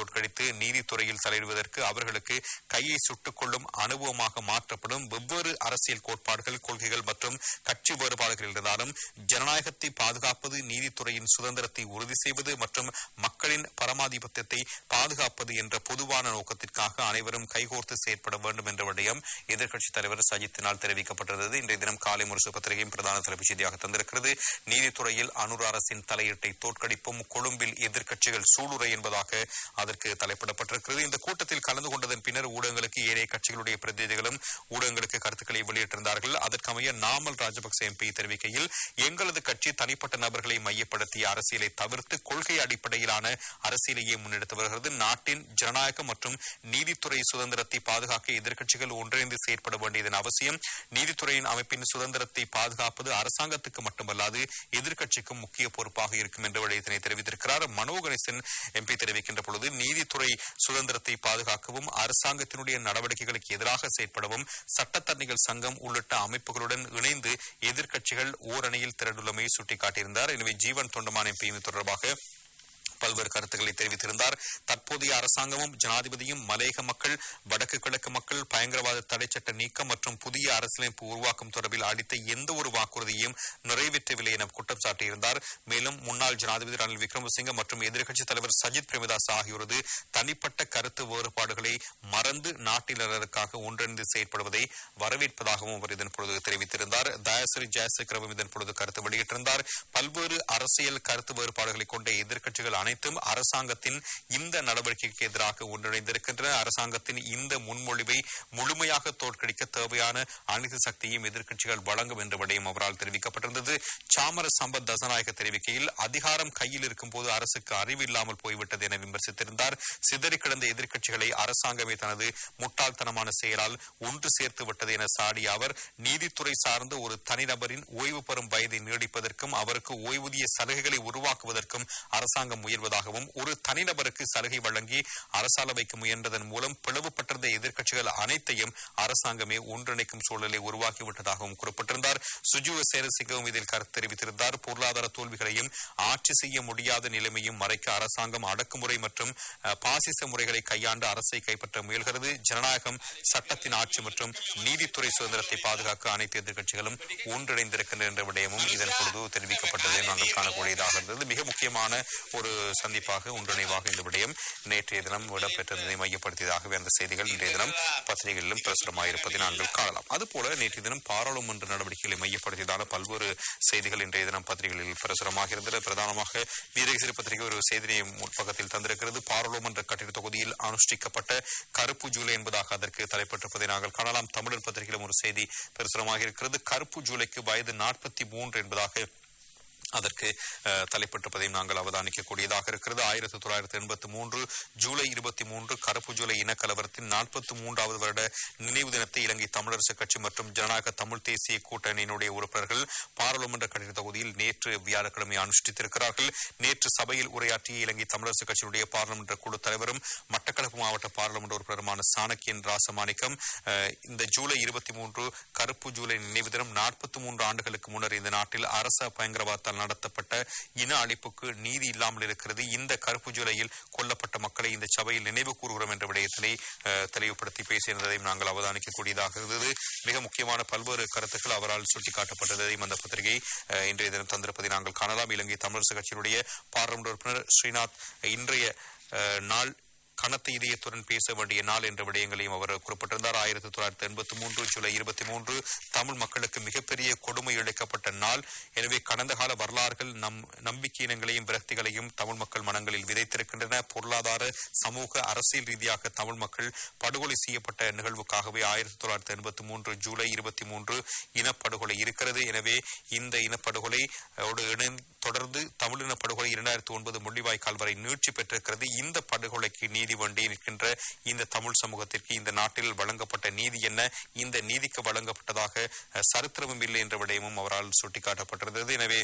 தோற்கடித்து நீதித்துறையில் தலையிடுவதற்கு அவர்களுக்கு கையை சுட்டுக் கொள்ளும் அனுபவமாக மாற்றப்படும் வெவ்வேறு அரசியல் கோட்பாடுகள் கொள்கைகள் மற்றும் கட்சி வேறுபாடுகள் இருந்தாலும் ஜனநாயகத்தை பாதுகாப்பது நீதித்துறையின் சுதந்திரத்தை உறுதி செய்வது மற்றும் மக்களின் பரமாதிபத்தியத்தை பாதுகாப்பது என்ற பொதுவான நோக்கத்திற்காக அனைவரும் கைகோர்த்து செயற்பட வேண்டும் என்ற விடயம் எதிர்க்கட்சித் தலைவர் சஜித்தினால் தெரிவிக்கப்பட்டிருந்தது இன்றைய தினம் காலை முரசு பத்திரிகையும் பிரதான தலைப்புச் செய்தியாக தந்திருக்கிறது நீதித்துறையில் அனுர் அரசின் தலையீட்டை தோற்கடிப்பும் கொழும்பில் எதிர்க்கட்சிகள் சூளுரை என்பதாக அதற்கு தலைப்பிடப்பட்டிருக்கிறது இந்த கூட்டத்தில் கலந்து கொண்டதன் பின்னர் ஊடகங்களுக்கு ஏனைய கட்சிகளுடைய பிரதிநிதிகளும் ஊடகங்களுக்கு கருத்துக்களை வெளியிட்டிருந்தார்கள் அதற்கமைய நாமல் ராஜபக்சே எம்பி தெரிவிக்கையில் எங்களது கட்சி தனிப்பட்ட நபர்களை மையப்படுத்திய அரசியலை தவிர்த்து கொள்கை அடிப்படையிலான அரசியலையே முன்னெடுத்து வருகிறது நாட்டின் ஜனநாயக மற்றும் நீதித்துறை சுதந்திரத்தை பாதுகாக்க எதிர்க்கட்சிகள் ஒன்றிணைந்து செயற்பட வேண்டியதன் அவசியம் நீதித்துறையின் அமைப்பின் சுதந்திரத்தை பாதுகாப்பது அரசாங்கத்துக்கு மட்டுமல்லாது எதிர்க்கட்சிக்கும் முக்கிய பொறுப்பாக இருக்கும் என்ற விடயத்தினை தெரிவித்திருக்கிறார் மனோ கணேசன் எம்பி தெரிவிக்கின்ற பொழுது நீதித்துறை சுதந்திரத்தை பாதுகாக்கவும் அரசாங்கத்தினுடைய நடவடிக்கைகளுக்கு எதிராக செயற்படவும் சட்டத்தரணிகள் சங்கம் உள்ளிட்ட அமைப்புகளுடன் இணைந்து எதிர்க்கட்சிகள் ஓரணியில் திரண்டுள்ளமையை சுட்டிக்காட்டியிருந்தார் எனவே ஜீவன் தொண்டமான் எம்பி இது தொடர்பாக பல்வேறு கருத்துக்களை தெரிவித்திருந்தார் தற்போதைய அரசாங்கமும் ஜனாதிபதியும் மலையக மக்கள் வடக்கு கிழக்கு மக்கள் பயங்கரவாத தடை சட்ட நீக்கம் மற்றும் புதிய அரசியலமைப்பு உருவாக்கும் தொடர்பில் அளித்த எந்த ஒரு வாக்குறுதியையும் நிறைவேற்றவில்லை என குற்றம் சாட்டியிருந்தார் மேலும் முன்னாள் ஜனாதிபதி ரணில் விக்ரமசிங்க மற்றும் எதிர்க்கட்சித் தலைவர் சஜித் பிரேமதாஸ் ஆகியோரது தனிப்பட்ட கருத்து வேறுபாடுகளை மறந்து நாட்டில் நலனுக்காக ஒன்றிணைந்து செயற்படுவதை வரவேற்பதாகவும் அவர் இதன் பொழுது தெரிவித்திருந்தார் தயாசிரி ஜெயசேகரவும் இதன் பொழுது கருத்து வெளியிட்டிருந்தார் பல்வேறு அரசியல் கருத்து வேறுபாடுகளை கொண்ட எதிர்க்கட்சிகள் அனைத்தும் அரசாங்கத்தின் இந்த நடவடிக்கைக்கு எதிராக ஒன்றிணைந்திருக்கின்றன அரசாங்கத்தின் இந்த முன்மொழிவை முழுமையாக தோற்கடிக்க தேவையான அனைத்து சக்தியும் எதிர்க்கட்சிகள் வழங்கும் என்ற விடயம் அவரால் தெரிவிக்கப்பட்டிருந்தது சாமர சம்பத் தசநாயக தெரிவிக்கையில் அதிகாரம் கையில் இருக்கும் போது அரசுக்கு அறிவு இல்லாமல் போய்விட்டது என விமர்சித்திருந்தார் சிதறி கிடந்த எதிர்க்கட்சிகளை அரசாங்கமே தனது முட்டாள்தனமான செயலால் ஒன்று சேர்த்து விட்டது என சாடிய அவர் நீதித்துறை சார்ந்த ஒரு தனிநபரின் ஓய்வு பெறும் வயதை நீடிப்பதற்கும் அவருக்கு ஓய்வூதிய சலுகைகளை உருவாக்குவதற்கும் அரசாங்கம் முயல்வதாகவும் ஒரு தனிநபருக்கு சலுகை வழங்கி அரசால வைக்க முயன்றதன் மூலம் பிளவுபட்டிருந்த எதிர்க்கட்சிகள் அனைத்தையும் அரசாங்கமே ஒன்றிணைக்கும் சூழலை உருவாக்கிவிட்டதாகவும் குறிப்பிட்டிருந்தார் சுஜுவ சேரசிங்கவும் இதில் கருத்து தெரிவித்திருந்தார் பொருளாதார தோல்விகளையும் ஆட்சி செய்ய முடியாத நிலைமையும் மறைக்க அரசாங்கம் அடக்குமுறை மற்றும் அஹ், பாசிச முறைகளை கையாண்டு அரசை கைப்பற்ற முயல்கிறது ஜனநாயகம் சட்டத்தின் ஆட்சி மற்றும் நீதித்துறை சுதந்திரத்தை பாதுகாக்க அனைத்து எதிர்க்கட்சிகளும் ஒன்றிணைந்திருக்கின்றன என்ற விடயமும் இதன் பொழுது தெரிவிக்கப்பட்டதை நாங்கள் காணக்கூடியதாக இருந்தது மிக முக்கியமான ஒரு சந்திப்பாக ஒன்றிணைவாக இந்த விடயம் நேற்றைய தினம் இடம்பெற்றதை மையப்படுத்தியதாகவே அந்த செய்திகள் இன்றைய தினம் பத்திரிகைகளிலும் பிரசுரமாயிருப்பதை நாங்கள் காணலாம் அதுபோல நேற்றைய தினம் பாராளுமன்ற நடவடிக்கைகளை மையப்படுத்தியதான பல்வேறு செய்திகள் இன்றைய தினம் பத்திரிகைகளில் பிரசுரமாக இருந்தது பிரதானமாக வீரகசிரி பத்திரிகை ஒரு செய்தியை முற்பக்கத்தில் தந்திருக்கிறது பாராளுமன்ற கட்டிட தொகுதியில் அனுஷ்டிக்கப்பட்ட கருப்பு ஜூலை என்பதாக அதற்கு தலைப்பட்டிருப்பதை நாங்கள் காணலாம் தமிழர் பத்திரிகையிலும் ஒரு செய்தி பிரசுரமாக இருக்கிறது கருப்பு ஜூலைக்கு வயது நாற்பத்தி மூன்று என்பதாக அதற்கு அஹ், தலைப்பட்டிருப்பதையும் நாங்கள் அவதானிக்கக்கூடியதாக இருக்கிறது ஆயிரத்தி தொள்ளாயிரத்தி எண்பத்தி மூன்று ஜூலை இருபத்தி மூன்று கருப்பு ஜூலை இனக்கலவரத்தின் நாற்பத்தி மூன்றாவது வருட நினைவு தினத்தை இலங்கை தமிழரசு கட்சி மற்றும் ஜனநாயக தமிழ் தேசிய கூட்டணியினுடைய உறுப்பினர்கள் பாராளுமன்ற கட்டிட தொகுதியில் நேற்று வியாழக்கிழமை அனுஷ்டித்திருக்கிறார்கள் நேற்று சபையில் உரையாற்றிய இலங்கை தமிழரசு கட்சியினுடைய பாராளுமன்ற குழு தலைவரும் மட்டக்களப்பு மாவட்ட பாராளுமன்ற உறுப்பினருமான சாணக்கியன் ராசமாணிக்கம் அஹ், இந்த ஜூலை இருபத்தி மூன்று கருப்பு ஜூலை நினைவு தினம் நாற்பத்தி மூன்று ஆண்டுகளுக்கு முன்னர் இந்த நாட்டில் அரச பயங்கரவாதத்தால் நடத்தப்பட்ட இன அழிப்புக்கு நீதி இல்லாமல் இருக்கிறது இந்த கருப்பு ஜூலையில் கொல்லப்பட்ட மக்களை இந்த சபையில் நினைவு கூறுகிறோம் என்ற விடயத்தினை அஹ், தெளிவுபடுத்தி பேசியிருந்ததையும் நாங்கள் அவதானிக்கக்கூடியதாக இருந்தது மிக முக்கியமான பல்வேறு கருத்துக்கள் அவரால் சுட்டிக்காட்டப்பட்டதையும் அந்த பத்திரிகை அஹ், இன்றைய தினம் தந்திருப்பதை நாங்கள் காணலாம் இலங்கை தமிழரசு கட்சியினுடைய பாராளுமன்ற உறுப்பினர் ஸ்ரீநாத் இன்றைய அஹ், நாள் கனத்த இதயத்துடன் பேச வேண்டிய நாள் என்ற விடயங்களையும் அவர் குறிப்பிட்டிருந்தார் ஆயிரத்தி தொள்ளாயிரத்தி எண்பத்தி மூன்று ஜூலை இருபத்தி மூன்று தமிழ் மக்களுக்கு மிகப்பெரிய கொடுமை இழைக்கப்பட்ட நாள் எனவே கடந்த கால வரலாறுகள் நம் நம்பிக்கையினங்களையும் விரக்திகளையும் தமிழ் மக்கள் மனங்களில் விதைத்திருக்கின்றன பொருளாதார சமூக அரசியல் ரீதியாக தமிழ் மக்கள் படுகொலை செய்யப்பட்ட நிகழ்வுக்காகவே ஆயிரத்தி தொள்ளாயிரத்தி எண்பத்தி மூன்று ஜூலை இருபத்தி மூன்று இனப்படுகொலை இருக்கிறது எனவே இந்த இனப்படுகொலை ஓடு இணைந்து தொடர்ந்து தமிழின படுகொலை இரண்டாயிரத்தி ஒன்பது முள்ளிவாய்க்கால் வரை நீட்சி பெற்றிருக்கிறது இந்த படுகொலைக்கு நீதி வேண்டி நிற்கின்ற இந்த தமிழ் சமூகத்திற்கு இந்த நாட்டில் வழங்கப்பட்ட நீதி என்ன இந்த நீதிக்கு வழங்கப்பட்டதாக அஹ், சரித்திரமும் இல்லை என்ற விடயமும் அவரால் சுட்டிக்காட்டப்பட்டிருந்தது எனவே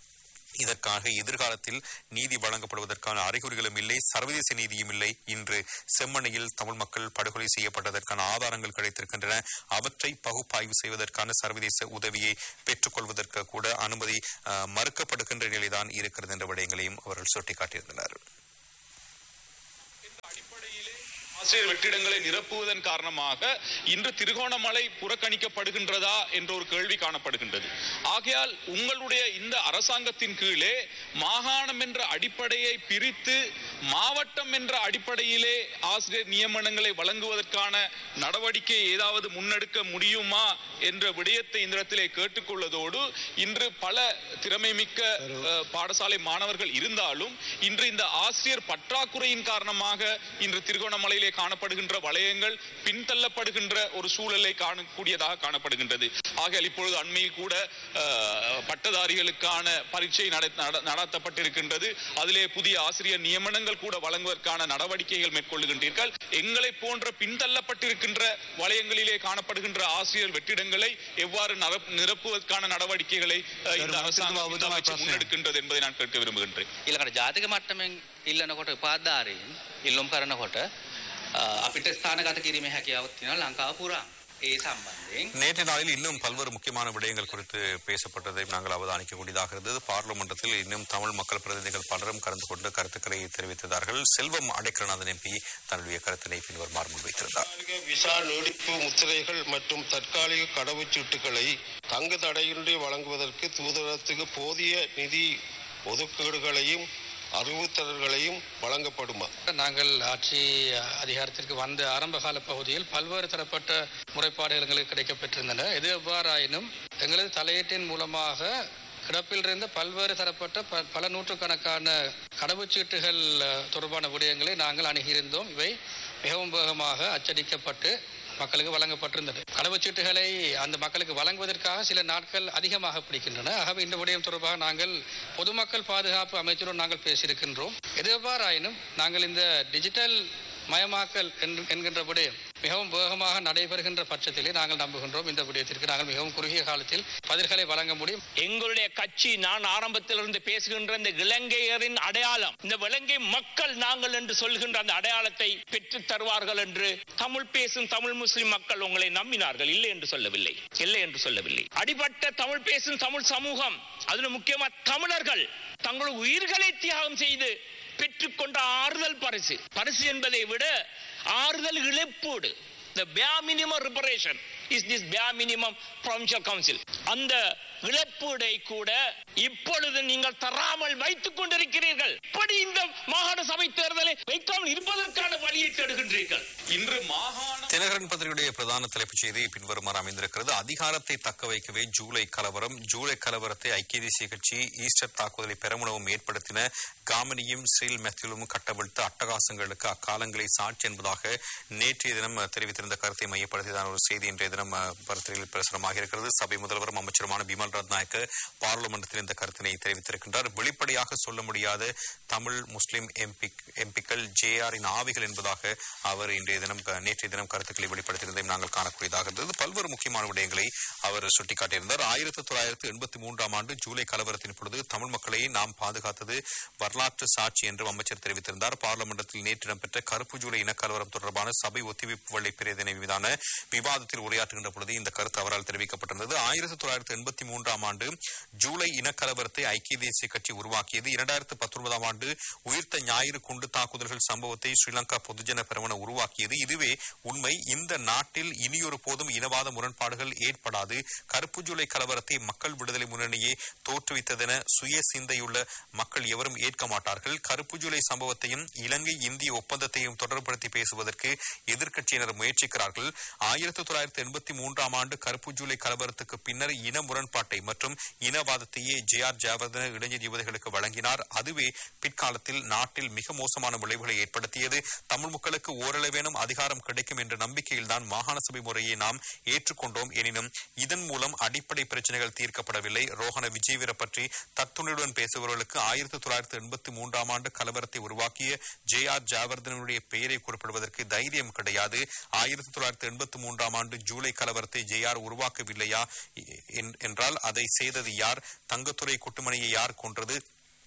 இதற்காக எதிர்காலத்தில் நீதி வழங்கப்படுவதற்கான அறிகுறிகளும் இல்லை சர்வதேச நீதியும் இல்லை இன்று செம்மணியில் தமிழ் மக்கள் படுகொலை செய்யப்பட்டதற்கான ஆதாரங்கள் கிடைத்திருக்கின்றன அவற்றை பகுப்பாய்வு செய்வதற்கான சர்வதேச உதவியை பெற்றுக்கொள்வதற்கு கூட அனுமதி அஹ், மறுக்கப்படுகின்ற நிலைதான் இருக்கிறது என்ற விடயங்களையும் அவர்கள் சுட்டிக்காட்டியிருந்தனர் ஆசிரியர் வெற்றிடங்களை நிரப்புவதன் காரணமாக இன்று திருகோணமலை புறக்கணிக்கப்படுகின்றதா என்ற ஒரு கேள்வி காணப்படுகின்றது ஆகையால் உங்களுடைய இந்த அரசாங்கத்தின் கீழே மாகாணம் என்ற அடிப்படையை பிரித்து மாவட்டம் என்ற அடிப்படையிலே ஆசிரியர் நியமனங்களை வழங்குவதற்கான நடவடிக்கை ஏதாவது முன்னெடுக்க முடியுமா என்ற விடயத்தை இந்த இடத்திலே கேட்டுக்கொள்வதோடு இன்று பல திறமை மிக்க அஹ், பாடசாலை மாணவர்கள் இருந்தாலும் இன்று இந்த ஆசிரியர் பற்றாக்குறையின் காரணமாக இன்று திருகோணமலையிலே காணப்படுகின்ற வளையங்கள் பின்தள்ளப்படுகின்ற ஒரு சூழலை காணக்கூடியதாக காணப்படுகின்றது ஆகையால் இப்பொழுது அண்மையில் கூட அஹ், பட்டதாரிகளுக்கான பரீட்சை நட- நட- நடத்தப்பட்டிருக்கின்றது அதிலே புதிய ஆசிரியர் நியமனங்கள் கூட வழங்குவதற்கான நடவடிக்கைகள் மேற்கொள்ளுகின்றீர்கள் எங்களை போன்ற பின்தள்ளப்பட்டிருக்கின்ற வளையங்களிலே காணப்படுகின்ற ஆசிரியர் வெற்றிடங்களை எவ்வாறு நரப்- நிரப்புவதற்கான நடவடிக்கைகளை அஹ், இந்த அரசாங்கம் இந்த அமைச்சு முன்னெடுக்கின்றது என்பதை நான் கேட்க விரும்புகின்றேன் ඊළඟට ජාතික මට්ටමෙන් ඉල්ලනකොට උපාධාරීන් ඉල්ලුම් කරනකොට අ, අපිට ස්ථානගත කිරීමේ හැකියාවක් තියෙනවා ලංකාව පුරා. ඒ සම්බන්ධයෙන් நேற்று நாளில் இன்னும் பல்வேறு முக்கியமான விடயங்கள் குறித்து பேசப்பட்டதை நாங்கள் அவதானிக்கக்கூடியதாக இருந்தது பார்லிமெண்டத்தில் இன்னும் தமிழ் மக்கள் பிரதிநிதிகள் பலரும் கலந்து கொண்டு கருத்துக்களை தெரிவித்தார்கள் செல்வம் அடைக்கலநாதன் எம்பி தன்னுடைய கருத்தினை பின்வருமாறு முன்வைத்திருந்தார் தற்காலிக விசா நீடிப்பு முத்திரைகள் மற்றும் தற்காலிக கடவுச்சீட்டுகளை தங்கு தடையின்றி வழங்குவதற்கு தூதரகத்துக்கு போதிய நிதி ஒதுக்கீடுகளையும் அறிவுறுத்தல்களையும் வழங்கப்படுமா நாங்கள் ஆட்சி அதிகாரத்திற்கு வந்த ஆரம்பகால பகுதியில் பல்வேறு தரப்பட்ட முறைப்பாடுகள் எங்களுக்கு கிடைக்கப்பெற்றிருந்தன எது எவ்வாறாயினும் எங்களது தலையீட்டின் மூலமாக கிடப்பில் இருந்த பல்வேறு தரப்பட்ட ப- பல நூற்றுக்கணக்கான கடவுச்சீட்டுகள் அஹ், தொடர்பான விடயங்களை நாங்கள் அணுகியிருந்தோம் இவை மிகவும் வேகமாக அச்சடிக்கப்பட்டு மக்களுக்கு வழங்கப்பட்டிருந்தது கடவுச்சீட்டுகளை அந்த மக்களுக்கு வழங்குவதற்காக சில நாட்கள் அதிகமாக பிடிக்கின்றன ஆகவே இந்த விடயம் தொடர்பாக நாங்கள் பொதுமக்கள் பாதுகாப்பு அமைச்சருடன் நாங்கள் பேசியிருக்கின்றோம் எது எவ்வாறாயினும் நாங்கள் இந்த டிஜிட்டல் மயமாக்கல் என்று- என்கின்ற விடயம் மிகவும் வேகமாக நடைபெறுகின்ற பட்சத்திலே நாங்கள் நம்புகின்றோம் இந்த விடயத்திற்கு நாங்கள் மிகவும் குறுகிய காலத்தில் பதில்களை வழங்க முடியும் எங்களுடைய கட்சி நான் ஆரம்பத்திலிருந்து பேசுகின்ற இந்த இலங்கையரின் அடையாளம் இந்த இலங்கை மக்கள் நாங்கள் என்று சொல்கின்ற அந்த அடையாளத்தை பெற்றுத் தருவார்கள் என்று தமிழ் பேசும் தமிழ் முஸ்லிம் மக்கள் உங்களை நம்பினார்கள் இல்லை என்று சொல்லவில்லை இல்லை என்று சொல்லவில்லை அடிபட்ட தமிழ் பேசும் தமிழ் சமூகம் அதில் முக்கியமா தமிழர்கள் தங்கள் உயிர்களை தியாகம் செய்து பெற்றுக்கொண்ட ஆறுதல் பரிசு பரிசு என்பதை விட ஆறுதல் இழப்போடு the bare minimum reparation is this bare minimum provincial council அந்த இழப்பீடை கூட இப்பொழுது நீங்கள் தராமல் வைத்துக் கொண்டிருக்கிறீர்கள் இப்படி இந்த மாகாண சபை தேர்தலை வைக்காமல் இருப்பதற்கான வழியை தேடுகின்றீர்கள் இன்று மாகாண தினகரன் பத்திரிகையுடைய பிரதான தலைப்புச் செய்தி பின்வருமாறு அமைந்திருக்கிறது அதிகாரத்தை தக்க வைக்கவே ஜூலை கலவரம் ஜூலை கலவரத்தை ஐக்கிய தேசிய கட்சி ஈஸ்டர் தாக்குதலை பெருமுனவும் ஏற்படுத்தின காமினியும் ஸ்ரீல் மெத்திலும் கட்டவிழ்த்த அட்டகாசங்களுக்கு அக்காலங்களை சாட்சி என்பதாக நேற்றைய தினம் அஹ், தெரிவித்திருந்த கருத்தை மையப்படுத்தியதான ஒரு செய்தி இன்றைய தினம் அஹ், பத்திரிகையில் பிரசுரமாக இருக்கிறது சபை முதல்வரும் அமைச்சருமான பிமல் ரத்நாயக்க பார்லிமெண்டத்தில் இந்த கருத்தினை தெரிவித்திருக்கின்றார் வெளிப்படையாக சொல்ல முடியாத தமிழ் முஸ்லிம் எம்பி எம்பிக்கள் ஜேஆரின் ஆவிகள் என்பதாக அவர் இன்றைய தினம் க- நேற்றைய தினம் கருத்துக்களை வெளிப்படுத்தியிருந்ததையும் நாங்கள் காணக்கூடியதாக இருந்தது பல்வேறு முக்கியமான விடயங்களை அவர் சுட்டிக்காட்டியிருந்தார் ஆயிரத்தி தொள்ளாயிரத்தி எண்பத்தி மூன்றாம் ஆண்டு ஜூலை கலவரத்தின் பொழுது தமிழ் மக்களை நாம் பாதுகாத்தது வரலாற்று சாட்சி என்றும் அமைச்சர் தெரிவித்திருந்தார் பார்லிமெண்டத்தில் நேற்று இடம்பெற்ற கருப்பு ஜூலை இனக்கலவரம் தொடர்பான சபை ஒத்திவைப்பு வழி பிரேதனை மீதான விவாதத்தில் உரையாற்றுகின்ற பொழுது இந்த கருத்து அவரால் தெரிவிக்கப்பட்டிருந்தது ஆயிரத்தி தொள்ளாயிரத்தி எண்பத்தி மூன்றாம் ஆண்டு ஜூலை இனக்கலவரத்தை ஐக்கிய தேசிய கட்சி உருவாக்கியது இரண்டாயிரத்து பத்தொன்பதாம் ஆண்டு உயிர்த்த ஞாயிறு குண்டு தாக்குதல்கள் சம்பவத்தை ஸ்ரீலங்கா பொதுஜன பெரமுன உருவாக்கியது இதுவே உண்மை இந்த நாட்டில் இனியொரு போதும் இனவாத முரண்பாடுகள் ஏற்படாது கருப்பு ஜூலை கலவரத்தை மக்கள் விடுதலை முன்னணியே தோற்றுவித்ததென சுய சிந்தையுள்ள மக்கள் எவரும் ஏற்க மாட்டார்கள் கருப்பு ஜூலை சம்பவத்தையும் இலங்கை இந்திய ஒப்பந்தத்தையும் தொடர்படுத்தி பேசுவதற்கு எதிர்க்கட்சியினர் முயற்சிக்கிறார்கள் ஆயிரத்தி தொள்ளாயிரத்தி எண்பத்தி மூன்றாம் ஆண்டு கருப்பு ஜூலை கலவரத்துக்கு பின்னர் இன முரண்பாட்டை மற்றும் இனவாதத்தையே ஜே ஆர் ஜாவர்தன இளைஞர் யுவதிகளுக்கு வழங்கினார் அதுவே பிற்காலத்தில் நாட்டில் மிக மோசமான விளைவுகளை ஏற்படுத்தியது தமிழ் மக்களுக்கு ஓரளவேனும் அதிகாரம் கிடைக்கும் என்ற நம்பிக்கையில்தான் மாகாண சபை முறையை நாம் ஏற்றுக்கொண்டோம் எனினும் இதன் மூலம் அடிப்படை பிரச்சனைகள் தீர்க்கப்படவில்லை ரோஹண விஜயவீர பற்றி தத்துணியுடன் பேசுபவர்களுக்கு ஆயிரத்தி தொள்ளாயிரத்தி எண்பத்தி மூன்றாம் ஆண்டு கலவரத்தை உருவாக்கிய ஜே ஆர் ஜாவர்தனுடைய பெயரை குறிப்பிடுவதற்கு தைரியம் கிடையாது ஆயிரத்தி தொள்ளாயிரத்தி எண்பத்தி மூன்றாம் ஆண்டு ஜூலை கலவரத்தை ஜே ஆர் உருவாக்கவில்லையா என்- என்றால் அதை செய்தது யார் தங்கத்துறை குட்டுமணியை யார் கொன்றது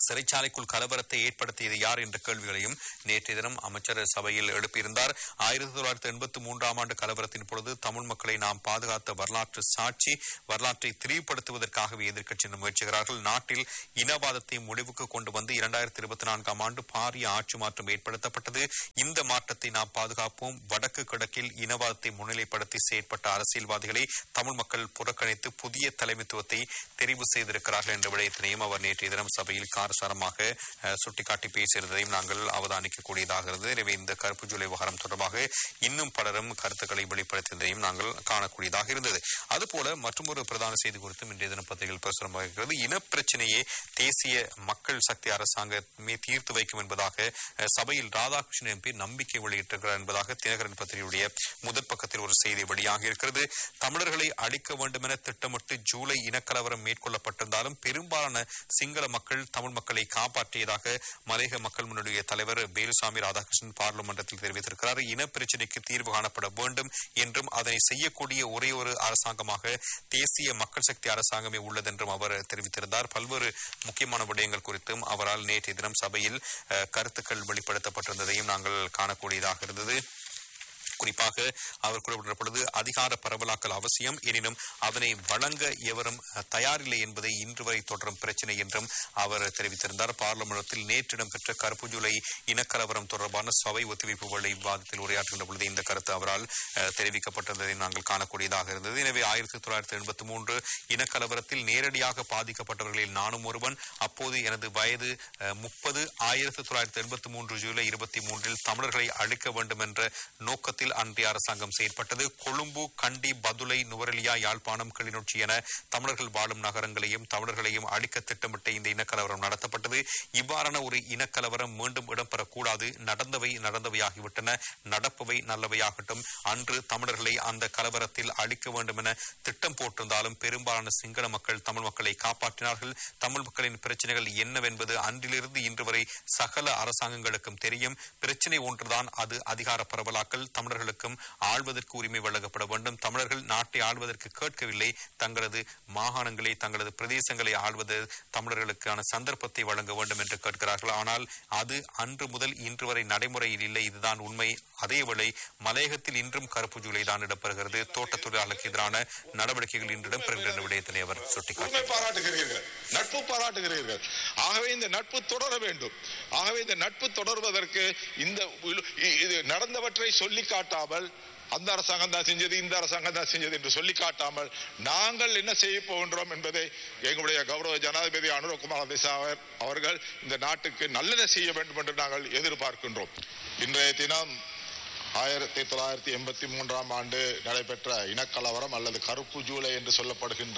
சிறைச்சாலைக்குள் கலவரத்தை ஏற்படுத்தியது யார் என்ற கேள்விகளையும் நேற்றைய தினம் அமைச்சர் சபையில் எழுப்பியிருந்தார் ஆயிரத்தி தொள்ளாயிரத்தி எண்பத்தி மூன்றாம் ஆண்டு கலவரத்தின் பொழுது தமிழ் மக்களை நாம் பாதுகாத்த வரலாற்று சாட்சி வரலாற்றை திரிவுபடுத்துவதற்காகவே எதிர்க்கட்சியினர் முயற்சிக்கிறார்கள் நாட்டில் இனவாதத்தை முடிவுக்கு கொண்டு வந்து இரண்டாயிரத்தி இருபத்தி நான்காம் ஆண்டு பாரிய ஆட்சி மாற்றம் ஏற்படுத்தப்பட்டது இந்த மாற்றத்தை நாம் பாதுகாப்போம் வடக்கு கிழக்கில் இனவாதத்தை முன்னிலைப்படுத்தி செயற்பட்ட அரசியல்வாதிகளை தமிழ் மக்கள் புறக்கணித்து புதிய தலைமைத்துவத்தை தெரிவு செய்திருக்கிறார்கள் என்ற விடயத்தினையும் அவர் நேற்றைய தினம் சபையில் காரசாரமாக அஹ், சுட்டிக்காட்டி பேசியிருந்ததையும் நாங்கள் அவதானிக்கக்கூடியதாக இருந்தது எனவே இந்த கருப்பு ஜூலை விவகாரம் தொடர்பாக இன்னும் பலரும் கருத்துக்களை வெளிப்படுத்தியதையும் நாங்கள் காணக்கூடியதாக இருந்தது அதுபோல மற்றொரு பிரதான செய்தி குறித்தும் இன்றைய தினம் பத்திரிகையில் பிரசுரமாக இருக்கிறது இனப்பிரச்சனையே தேசிய மக்கள் சக்தி அரசாங்கமே தீர்த்து வைக்கும் என்பதாக அஹ், சபையில் ராதாகிருஷ்ணன் எம்பி நம்பிக்கை வெளியிட்டிருக்கிறார் என்பதாக தினகரன் பத்திரிகையுடைய முதற் பக்கத்தில் ஒரு செய்தி வெளியாகி இருக்கிறது தமிழர்களை அழிக்க வேண்டும் என திட்டமிட்டு ஜூலை இனக்கலவரம் மேற்கொள்ளப்பட்டிருந்தாலும் பெரும்பாலான சிங்கள மக்கள் தமிழ் மக்களை காப்பாற்றியதாக மலையக மக்கள் முன்னுடைய தலைவர் வேலுசாமி ராதாகிருஷ்ணன் பார்லிமெண்டத்தில் தெரிவித்திருக்கிறார் இனப்பிரச்சினைக்கு தீர்வு காணப்பட வேண்டும் என்றும் அதனை செய்யக்கூடிய ஒரே ஒரு அரசாங்கமாக தேசிய மக்கள் சக்தி அரசாங்கமே உள்ளது என்றும் அவர் தெரிவித்திருந்தார் பல்வேறு முக்கியமான விடயங்கள் குறித்தும் அவரால் நேற்றைய தினம் சபையில் அஹ், கருத்துக்கள் வெளிப்படுத்தப்பட்டிருந்ததையும் நாங்கள் காணக்கூடியதாக இருந்தது குறிப்பாக அவர் குறிப்பிட்ட பொழுது அதிகார பரவலாக்கல் அவசியம் எனினும் அதனை வழங்க எவரும் அஹ், தயாரில்லை என்பதை இன்று வரை தொடரும் பிரச்சினை என்றும் அவர் தெரிவித்திருந்தார் பார்லிமெண்டத்தில் நேற்று இடம்பெற்ற கருப்பு ஜூலை இனக்கலவரம் தொடர்பான சபை ஒத்திவைப்பு வேளை விவாதத்தில் உரையாற்றுகின்ற பொழுது இந்த கருத்து அவரால் அஹ், தெரிவிக்கப்பட்டிருந்ததை நாங்கள் காணக்கூடியதாக இருந்தது எனவே ஆயிரத்தி தொள்ளாயிரத்தி எண்பத்தி மூன்று இனக்கலவரத்தில் நேரடியாக பாதிக்கப்பட்டவர்களில் நானும் ஒருவன் அப்போது எனது வயது முப்பது ஆயிரத்தி தொள்ளாயிரத்தி எண்பத்தி மூன்று ஜூலை இருபத்தி மூன்றில் தமிழர்களை அழிக்க வேண்டும் என்ற நோக்கத்தில் அன்றைய அரசாங்கம் செயற்பட்டது கொழும்பு கண்டி பதுளை நுவரெலியா யாழ்ப்பாணம் கிளிநொச்சி என தமிழர்கள் வாழும் நகரங்களையும் தமிழர்களையும் அழிக்க திட்டமிட்ட இந்த இனக்கலவரம் நடத்தப்பட்டது இவ்வாறான ஒரு இனக்கலவரம் மீண்டும் இடம்பெறக்கூடாது நடந்தவை நடந்தவையாகிவிட்டன நடப்பவை நல்லவையாகட்டும் அன்று தமிழர்களை அந்த கலவரத்தில் அழிக்க வேண்டும் என திட்டம் போட்டிருந்தாலும் பெரும்பாலான சிங்கள மக்கள் தமிழ் மக்களை காப்பாற்றினார்கள் தமிழ் மக்களின் பிரச்சனைகள் என்னவென்பது அன்றிலிருந்து இன்று வரை சகல அரசாங்கங்களுக்கும் தெரியும் பிரச்சனை ஒன்றுதான் அது அதிகார பரவலாக்கல் தமிழர்களுக்கும் ஆள்வதற்கு உரிமை வழங்கப்பட வேண்டும் தமிழர்கள் நாட்டை ஆள்வதற்கு கேட்கவில்லை தங்களது மாகாணங்களை தங்களது பிரதேசங்களை ஆள்வது தமிழர்களுக்கான சந்தர்ப்பத்தை வழங்க வேண்டும் என்று கேட்கிறார்கள் ஆனால் அது அன்று முதல் இன்று வரை நடைமுறையில் இல்லை இதுதான் உண்மை அதேவேளை மலையகத்தில் இன்றும் கருப்பு ஜூலை தான் இடம்பெறுகிறது தோட்ட தொழிலாளர்களுக்கு எதிரான நடவடிக்கைகள் இன்று இடம்பெறுகின்ற விடயத்தினை அவர் சுட்டிக்காட்டினார் உண்மை பாராட்டுகிறீர்கள் நட்பு பாராட்டுகிறீர்கள் ஆகவே இந்த நட்பு தொடர வேண்டும் ஆகவே இந்த நட்பு தொடர்வதற்கு இந்த இழு- இ- இது நடந்தவற்றை சொல்லி காட்டாமல் அந்த அரசாங்கம் தான் செஞ்சது இந்த அரசாங்கம் தான் செஞ்சது என்று சொல்லி காட்டாமல் நாங்கள் என்ன செய்ய போகின்றோம் என்பதை எங்களுடைய கௌரவ ஜனாதிபதி அனுரகுமார் திசாவர் அவர்கள் இந்த நாட்டுக்கு நல்லதை செய்ய வேண்டும் என்று நாங்கள் எதிர்பார்க்கின்றோம் இன்றைய தினம் ஆயிரத்தி தொள்ளாயிரத்தி எண்பத்தி மூன்றாம் ஆண்டு நடைபெற்ற இனக்கலவரம் அல்லது கருப்பு ஜூலை என்று சொல்லப்படுகின்ற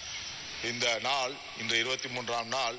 இந்த நாள் இன்று இருபத்தி மூன்றாம் நாள்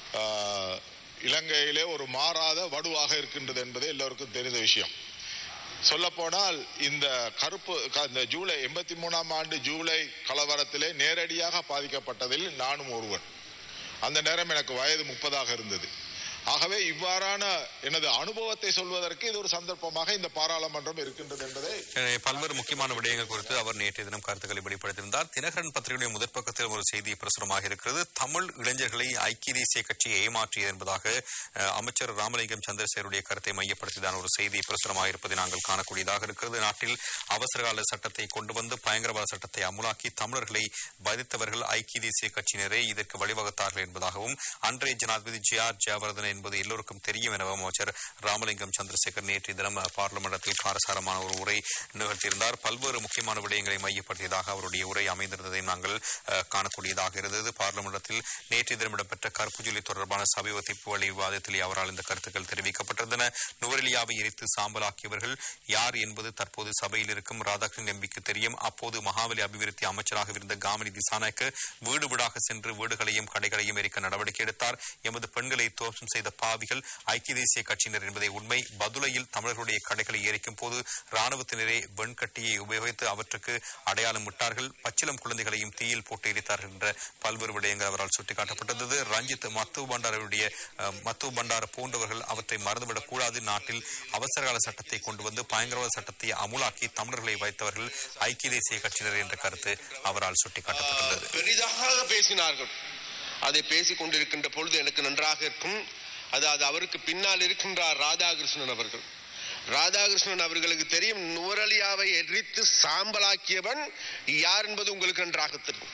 ஆஹ், இலங்கையிலே ஒரு மாறாத வடுவாக இருக்கின்றது என்பது எல்லோருக்கும் தெரிந்த விஷயம் சொல்லப்போனால் இந்த கருப்பு க- இந்த ஜூலை எண்பத்தி மூணாம் ஆண்டு ஜூலை கலவரத்திலே நேரடியாக பாதிக்கப்பட்டதில் நானும் ஒருவன் அந்த நேரம் எனக்கு வயது முப்பதாக இருந்தது ஆகவே இவ்வாறான எனது அனுபவத்தை சொல்வதற்கு இது ஒரு சந்தர்ப்பமாக இந்த பாராளுமன்றம் இருக்கின்றது என்பதை எனவே பல்வேறு முக்கியமான விடயங்கள் குறித்து அவர் நேற்றைய தினம் கருத்துக்களை வெளிப்படுத்தியிருந்தார் தினகரன் பத்திரிகையுடைய முதற் பக்கத்தில் ஒரு செய்தி பிரசுரமாக இருக்கிறது தமிழ் இளைஞர்களை ஐக்கிய தேசிய கட்சி ஏமாற்றியது என்பதாக அஹ், அமைச்சர் ராமலிங்கம் சந்திரசேகருடைய கருத்தை மையப்படுத்திதான் ஒரு செய்தி பிரசுரமாக இருப்பதை நாங்கள் காணக்கூடியதாக இருக்கிறது நாட்டில் அவசரகால சட்டத்தை கொண்டு வந்து பயங்கரவாத சட்டத்தை அமுலாக்கி தமிழர்களை பாதித்தவர்கள் ஐக்கிய தேசிய கட்சியினரே இதற்கு வழிவகுத்தார்கள் என்பதாகவும் அன்றைய ஜனாதிபதி ஜே ஆர் ஜெயவர்தன் என்பது எல்லோருக்கும் தெரியும் எனவும் அமைச்சர் ராமலிங்கம் சந்திரசேகர் நேற்றைய தினம் பார்லிமெண்டத்தில் காரசாரமான ஒரு உரை நிகழ்த்தியிருந்தார் பல்வேறு முக்கியமான விடயங்களை மையப்படுத்தியதாக அவருடைய உரை அமைந்திருந்ததையும் நாங்கள் அஹ், காணக்கூடியதாக இருந்தது பார்லிமெண்டத்தில் நேற்றைய தினம் இடம்பெற்ற கருப்பு ஜூலி தொடர்பான சபை ஒத்திப்பு வழி விவாதத்திலே அவரால் இந்த கருத்துக்கள் தெரிவிக்கப்பட்டிருந்தன நுவரெலியாவை எரித்து சாம்பலாக்கியவர்கள் யார் என்பது தற்போது சபையில் இருக்கும் ராதாகிருஷ்ணன் எம்பிக்கு தெரியும் அப்போது மகாவலி அபிவிருத்தி அமைச்சராக இருந்த காமினி திசாநாயக்க வீடு வீடாக சென்று வீடுகளையும் கடைகளையும் எரிக்க நடவடிக்கை எடுத்தார் எமது பெண்களை தோற்றம் செய்த பாவிகள் ஐக்கிய தேசிய கட்சியினர் என்பதை உண்மை பதுளையில் தமிழர்களுடைய கடைகளை எரிக்கும் போது ராணுவத்தினரே வெண்கட்டியை உபயோகித்து அவற்றுக்கு அடையாளம் விட்டார்கள் பச்சிலம் குழந்தைகளையும் தீயில் போட்டு எரித்தார்கள் என்ற பல்வேறு விடயங்கள் அவரால் சுட்டிக்காட்டப்பட்டது ரஞ்சித் மத்து பண்டாரருடைய அஹ், மத்து பண்டார போன்றவர்கள் அவற்றை மறந்துவிடக் கூடாது நாட்டில் அவசரகால சட்டத்தை கொண்டு வந்து பயங்கரவாத சட்டத்தை அமுலாக்கி தமிழர்களை வைத்தவர்கள் ஐக்கிய தேசிய கட்சியினர் என்ற கருத்து அவரால் சுட்டிக்காட்டப்பட்டுள்ளது பெரிதாக பேசினார்கள் அதை பேசிக் கொண்டிருக்கின்ற பொழுது எனக்கு நன்றாக இருக்கும் அதாவது அவருக்கு பின்னால் இருக்கின்றார் ராதாகிருஷ்ணன் அவர்கள் ராதாகிருஷ்ணன் அவர்களுக்கு தெரியும் நுவரலியாவை எரித்து சாம்பலாக்கியவன் யார் என்பது உங்களுக்கு நன்றாக தெரியும்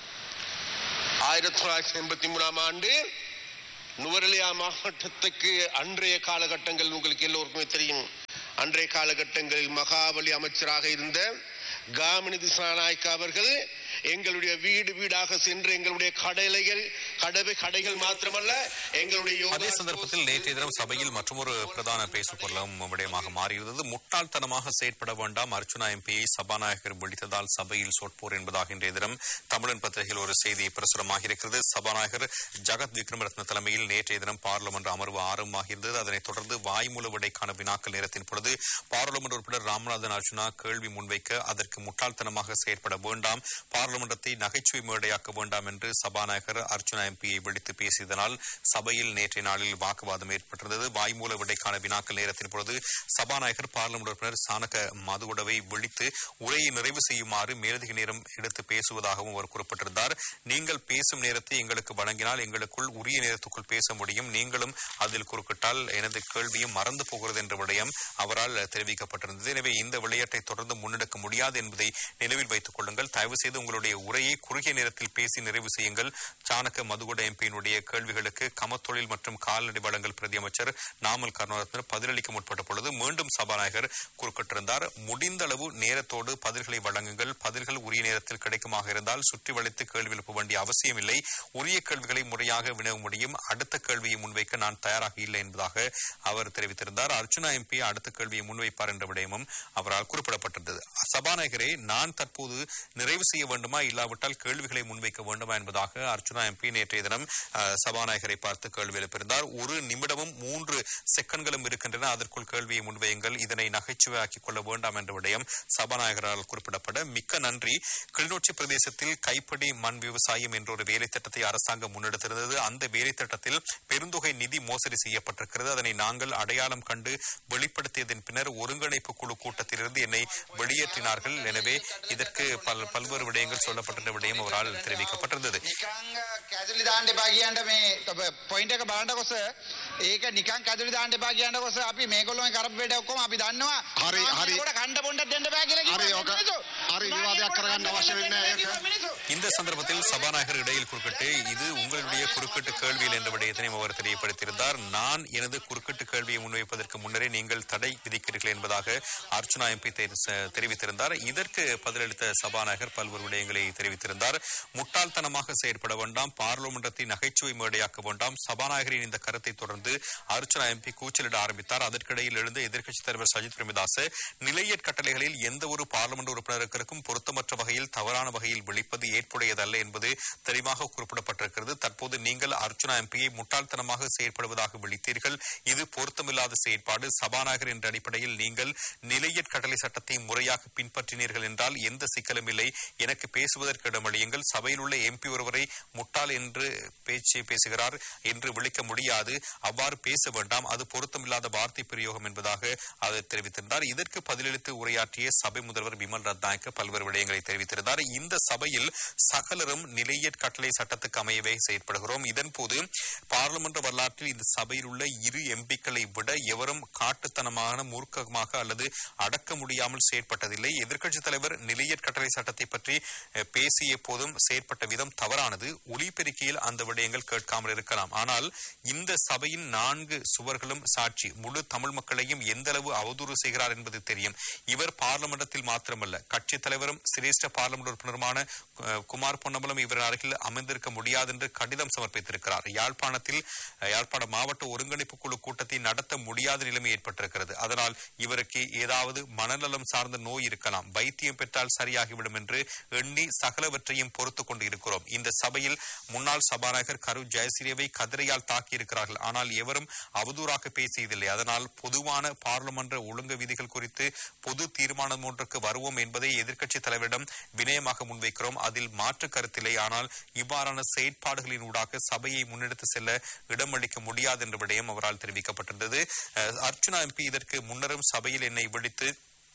ஆயிரத்தி தொள்ளாயிரத்தி எண்பத்தி மூணாம் ஆண்டு நுவரெலியா மாவட்டத்துக்கு அன்றைய காலகட்டங்கள் உங்களுக்கு எல்லோருக்குமே தெரியும் அன்றைய காலகட்டங்களில் மகாபலி அமைச்சராக இருந்த காமினி திசாநாயக்க அவர்கள் எங்களுடைய வீடு வீடாக சென்று எங்களுடைய கடைகள் கடவை கடைகள் மாத்திரமல்ல எங்களுடைய யோகா அதே சந்தர்ப்பத்தில் நேற்றைய தினம் சபையில் மற்றொரு பிரதான பேசுபொருளும் விடயமாக மாறியிருந்தது முட்டாள்தனமாக செயற்பட வேண்டாம் அர்ச்சுனா எம்பியை சபாநாயகர் விழித்ததால் சபையில் சொற்போர் என்பதாக இன்றைய தினம் தமிழன் பத்திரிகையில் ஒரு செய்தி பிரசுரமாக இருக்கிறது சபாநாயகர் ஜகத் விக்ரமரத்ன தலைமையில் நேற்றைய தினம் பாராளுமன்ற அமர்வு ஆரம்பமாகியிருந்தது அதனைத் தொடர்ந்து வாய்மூல விடைக்கான வினாக்கள் நேரத்தின் பொழுது பாராளுமன்ற உறுப்பினர் ராமநாதன் அர்ஜுனா கேள்வி முன்வைக்க அதற்கு முட்டாள்தனமாக செயற்பட வேண்டாம் பாராளுமன்றத்தை நகைச்சுவை மேடையாக்க வேண்டாம் என்று சபாநாயகர் அர்ச்சுனா எம்பியை விடுத்து பேசியதனால் சபையில் நேற்றைய நாளில் வாக்குவாதம் ஏற்பட்டிருந்தது வாய்மூல விடைக்கான வினாக்கள் நேரத்தின் பொழுது சபாநாயகர் பாராளுமன்ற உறுப்பினர் சானக மதுவுடவை விழித்து உரையை நிறைவு செய்யுமாறு மேலதிக நேரம் எடுத்து பேசுவதாகவும் அவர் குறிப்பிட்டிருந்தார் நீங்கள் பேசும் நேரத்தை எங்களுக்கு வழங்கினால் எங்களுக்குள் உரிய நேரத்துக்குள் பேச முடியும் நீங்களும் அதில் குறுக்கிட்டால் எனது கேள்வியும் மறந்து போகிறது என்ற விடயம் அவரால் தெரிவிக்கப்பட்டிருந்தது எனவே இந்த விளையாட்டை தொடர்ந்து முன்னெடுக்க முடியாது என்பதை நினைவில் வைத்துக் கொள்ளுங்கள் தயவு செய்து உங்களுடைய உரையை குறுகிய நேரத்தில் பேசி நிறைவு செய்யுங்கள் சாணக்க மதுகுட எம்பியினுடைய கேள்விகளுக்கு கமத்தொழில் மற்றும் கால்நடை வளங்கள் பிரதி அமைச்சர் நாமல் கருணாரத்னர் பதிலளிக்க முற்பட்ட பொழுது மீண்டும் சபாநாயகர் குறுக்கிட்டிருந்தார் முடிந்த அளவு நேரத்தோடு பதில்களை வழங்குங்கள் பதில்கள் உரிய நேரத்தில் கிடைக்குமாக இருந்தால் சுற்றி வளைத்து கேள்வி எழுப்ப வேண்டிய அவசியமில்லை உரிய கேள்விகளை முறையாக வினவ முடியும் அடுத்த கேள்வியை முன்வைக்க நான் தயாராக இல்லை என்பதாக அவர் தெரிவித்திருந்தார் அர்ச்சுனா எம்பி அடுத்த கேள்வியை முன்வைப்பார் என்ற விடயமும் அவரால் குறிப்பிடப்பட்டிருந்தது சபாநாயகரே நான் தற்போது நிறைவு செய்ய வேண்டுமா இல்லாவிட்டால் கேள்விகளை முன்வைக்க வேண்டுமா என்பதாக அர்ச்சுனா எம்பி நேற்றைய தினம் அஹ், சபாநாயகரை பார்த்து கேள்வி எழுப்பியிருந்தார் ஒரு நிமிடமும் மூன்று செகண்ட்களும் இருக்கின்றன அதற்குள் கேள்வியை முன்வையுங்கள் இதனை நகைச்சுவையாக்கிக் கொள்ள வேண்டாம் என்ற விடயம் சபாநாயகரால் குறிப்பிடப்பட மிக்க நன்றி கிளிநொச்சி பிரதேசத்தில் கைப்படி மண் விவசாயம் என்ற ஒரு வேலை திட்டத்தை அரசாங்கம் முன்னெடுத்திருந்தது அந்த வேலை திட்டத்தில் பெருந்தொகை நிதி மோசடி செய்யப்பட்டிருக்கிறது அதனை நாங்கள் அடையாளம் கண்டு வெளிப்படுத்தியதன் பின்னர் ஒருங்கிணைப்பு குழு கூட்டத்திலிருந்து என்னை வெளியேற்றினார்கள் எனவே இதற்கு பல் பல்வேறு விடயங்கள் சொல்லப்பட்டிருந்த விடயம் அவரால் தெரிவிக்கப்பட்டிருந்தது නිකං කැදුලි දාන්න එපා කියන්න මේ පොයින්ට එක බලන්නකොස ඒක නිකන් කැදුලි දාන්න එපා කියන්න කොස අපි මේගොල්ලෝ මේ කරපු වැඩ ඔක්කොම අපි දන්නවා හරි, හරි. කොට කණ්ඩ බොණ්ඩක් දෙන්න බෑ කියලා හරි, කිව්වා ඕක- මිනිස්සු. හරි, විවාදයක් කරගන්න අවශ්‍ය වෙන්නේ නැහැ ඒක. මිනිස්සු. இந்த சந்தர்ப்பத்தில் சபாநாயகர் இடையில் குறுக்கிட்டு இது உங்களுடைய குறுக்கிட்டு கேள்வியில் என்ற விடயத்தினையும் அவர் தெரியப்படுத்தியிருந்தார் நான் எனது குறுக்கிட்டு கேள்வியை முன்வைப்பதற்கு முன்னரே நீங்கள் தடை விதிக்கிறீர்கள் என்பதாக அர்ச்சுனா எம்பி தெரிவித்திருந்தார் இதற்கு பதிலளித்த சபாநாயகர் பல்வேறு விடயங்களை தெரிவித்திருந்தார் முட்டாள்தனமாக செயற்பட வேண்டாம் பாராளுமன்றத்தை நகைச்சுவை மேடையாக்க வேண்டாம் சபாநாயகரின் இந்த கருத்தை தொடர்ந்து அர்ச்சுனா எம்பி கூச்சலிட ஆரம்பித்தார் அதற்கிடையில் எழுந்த எதிர்க்கட்சித் தலைவர் சஜித் பிரேமதாச நிலையற் கட்டளைகளில் எந்த ஒரு பாராளுமன்ற உறுப்பினருக்கும் பொருத்தமற்ற வகையில் தவறான வகையில் விழிப்பது ஏற்புடையதல்ல என்பது தெளிவாக குறிப்பிடப்பட்டிருக்கிறது தற்போது நீங்கள் அர்ச்சுனா எம்பியை முட்டாள்தனமாக செயற்படுவதாக விழித்தீர்கள் இது பொருத்தமில்லாத செயற்பாடு சபாநாயகர் என்ற அடிப்படையில் நீங்கள் நிலையற் கட்டளை சட்டத்தை முறையாக பின்பற்றினீர்கள் என்றால் எந்த சிக்கலும் இல்லை எனக்கு பேசுவதற்கு இடமளியுங்கள் சபையில் உள்ள எம்பி ஒருவரை முட்டாள் என்று பேச்சு பேசுகிறார் என்று விழிக்க முடியாது அவ்வாறு பேச வேண்டாம் அது பொருத்தமில்லாத வார்த்தை பிரயோகம் என்பதாக அவர் தெரிவித்திருந்தார் இதற்கு பதிலளித்து உரையாற்றிய சபை முதல்வர் விமல் ரத்நாயக்க பல்வேறு விடயங்களை தெரிவித்திருந்தார் இந்த சபையில் சகலரும் நிலையற் கட்டளை சட்டத்துக்கு அமையவே செயற்படுகிறோம் இதன்போது பாராளுமன்ற வரலாற்றில் இந்த சபையில் உள்ள இரு எம்பிக்களை விட எவரும் காட்டுத்தனமான மூர்க்கமாக அல்லது அடக்க முடியாமல் செயற்பட்டதில்லை எதிர்க்கட்சித் தலைவர் நிலையற் கட்டளை சட்டத்தை பற்றி அஹ், பேசிய போதும் செயற்பட்ட விதம் தவறானது ஒலிபெருக்கியில் அந்த விடயங்கள் கேட்காமல் இருக்கலாம் ஆனால் இந்த சபையின் நான்கு சுவர்களும் சாட்சி முழு தமிழ் மக்களையும் எந்த அளவு அவதூறு செய்கிறார் என்பது தெரியும் இவர் பார்லமெண்டத்தில் மாத்திரமல்ல கட்சித் தலைவரும் சிரேஷ்ட பார்லமெண்ட் உறுப்பினருமான அஹ், குமார் பொன்னம்பலம் இவர் அருகில் அமர்ந்திருக்க முடியாது என்று கடிதம் சமர்ப்பித்திருக்கிறார் யாழ்ப்பாணத்தில் அஹ், யாழ்ப்பாண மாவட்ட ஒருங்கிணைப்பு குழு கூட்டத்தை நடத்த முடியாத நிலைமை ஏற்பட்டிருக்கிறது அதனால் இவருக்கு ஏதாவது மனநலம் சார்ந்த நோய் இருக்கலாம் வைத்தியம் பெற்றால் சரியாகிவிடும் என்று எண்ணி சகலவற்றையும் பொறுத்துக் கொண்டு இருக்கிறோம் இந்த சபையில் முன்னாள் சபாநாயகர் கரு ஜெயசிரியவை கதிரையால் தாக்கியிருக்கிறார்கள் ஆனால் எவரும் அவதூறாக பேசியதில்லை அதனால் பொதுவான பாராளுமன்ற ஒழுங்கு விதிகள் குறித்து பொது தீர்மானம் ஒன்றுக்கு வருவோம் என்பதை எதிர்க்கட்சித் தலைவரிடம் வினயமாக முன்வைக்கிறோம் அதில் மாற்று கருத்தில்லை ஆனால் இவ்வாறான செயற்பாடுகளின் ஊடாக சபையை முன்னெடுத்து செல்ல இடமளிக்க முடியாது என்ற விடயம் அவரால் தெரிவிக்கப்பட்டிருந்தது அஹ், அர்ச்சுனா எம்பி இதற்கு முன்னரும் சபையில் என்னை விடுத்து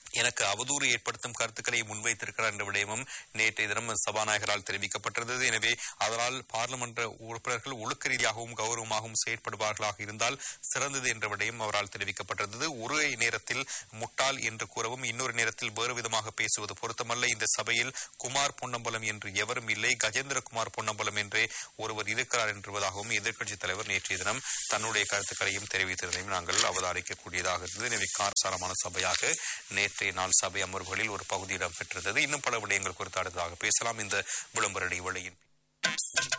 எனக்கு அவதூறு ஏற்படுத்தும் கருத்துக்களை முன்வைத்திருக்கிறார் என்ற விடயமும் நேற்றைய தினம் சபாநாயகரால் தெரிவிக்கப்பட்டிருந்தது எனவே அதனால் பார்லிமென்ற உறுப்பினர்கள் ஒழுக்க ரீதியாகவும் கௌரவமாகவும் செயற்படுவார்களாக இருந்தால் சிறந்தது என்ற விடயம் அவரால் தெரிவிக்கப்பட்டிருந்தது ஒரு நேரத்தில் முட்டாள் என்று கூறவும் இன்னொரு நேரத்தில் வேறு விதமாக பேசுவது பொருத்தமல்ல இந்த சபையில் குமார் பொன்னம்பலம் என்று எவரும் இல்லை கஜேந்திரகுமார் பொன்னம்பலம் என்றே ஒருவர் இருக்கிறார் என்பதாகவும் எதிர்க்கட்சித் தலைவர் நேற்றைய தினம் தன்னுடைய கருத்துக்களையும் தெரிவித்திருந்ததையும் நாங்கள் அவதானிக்கக்கூடியதாக இருந்தது எனவே காரசாரமான சபையாக நேற்றைய நாள் சபை அமர்வுகளில் ஒரு பகுதி இடம்பெற்றிருந்தது இன்னும் பல விடயங்கள் குறித்து அடுத்ததாக பேசலாம் இந்த விளம்பர இடைவெளியின்